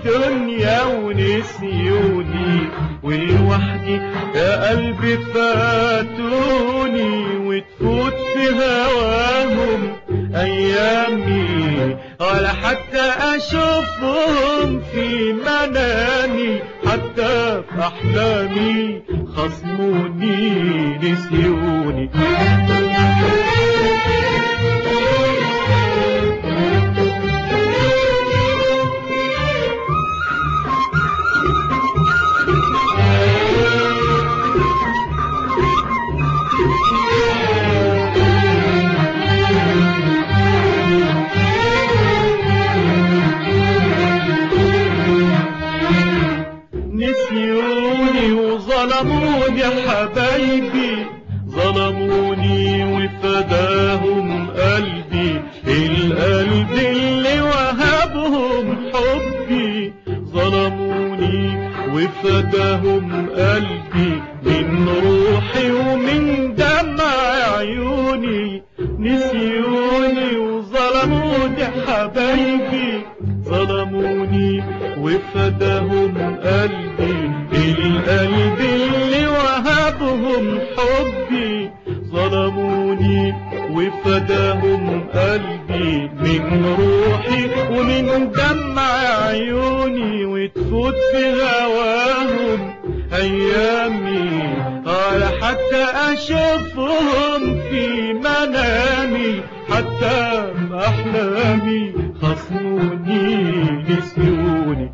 الدنيا ونسيوني ولوحدي يا قلبي فاتوني وتفوت في هواهم أيامي ولا حتى أشوفهم في منامي حتى في أحلامي خصموني نسيوني نسيوني وظلموني حبايبي ظلموني وفداهم قلبي القلب اللي وهبهم حبي ظلموني وفداهم قلبي من روحي ومن دمع عيوني نسيوني وظلموني حبايبي ظلموني وفداهم قلبي القلب اللي وهبهم حبي ظلموني وفداهم قلبي من روحي ومن دمع عيوني وتفوت في هواهم أيامي ولا حتى أشوفهم في منامي حتى في أحلامي خصموني نسيوني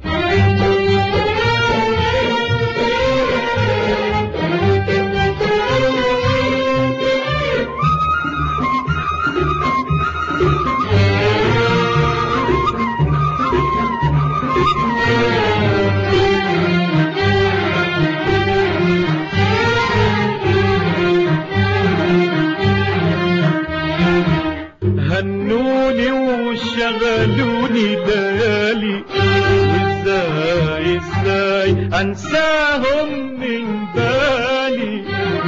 هنوني وشغلوني ليالي وازاي ازاي انساهم من بالي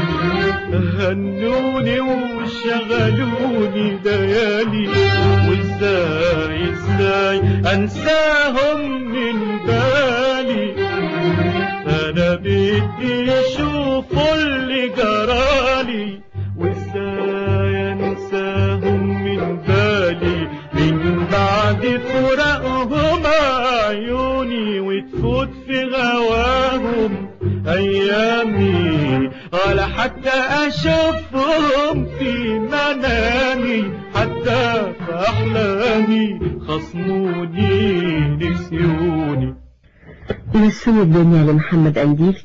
هنوني وشغلوني ليالي وازاي ازاي انساهم من بالي انا بدي اشوف اللي جرالي وازاي انساهم من بالي من بعد فراقهم عيوني وتفوت في غواهم ايامي ولا حتى اشوفهم في منامي حتى في احلامي خصموني نسيوني نسيم الدنيا لمحمد أنديل